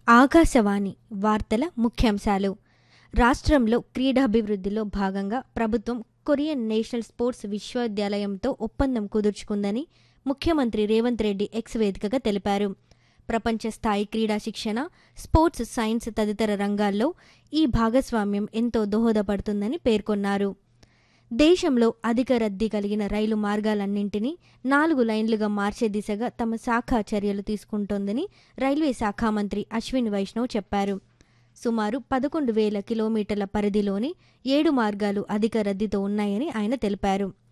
ఆకాశవాణి వార్తల ముఖ్యాంశాలు రాష్ట్రంలో క్రీడాభివృద్ధిలో భాగంగా ప్రభుత్వం కొరియన్ నేషనల్ స్పోర్ట్స్ విశ్వవిద్యాలయంతో ఒప్పందం కుదుర్చుకుందని ముఖ్యమంత్రి రేవంత్ రెడ్డి ఎక్స్ వేదికగా తెలిపారు ప్రపంచ స్థాయి క్రీడా శిక్షణ స్పోర్ట్స్ సైన్స్ తదితర రంగాల్లో ఈ భాగస్వామ్యం ఎంతో దోహదపడుతుందని పేర్కొన్నారు దేశంలో అధిక రద్దీ కలిగిన రైలు మార్గాలన్నింటినీ నాలుగు లైన్లుగా మార్చే దిశగా తమ శాఖ చర్యలు తీసుకుంటోందని రైల్వే శాఖ మంత్రి అశ్విన్ వైష్ణవ్ చెప్పారు సుమారు పదకొండు వేల కిలోమీటర్ల పరిధిలోని ఏడు మార్గాలు అధిక రద్దీతో ఉన్నాయని ఆయన తెలిపారు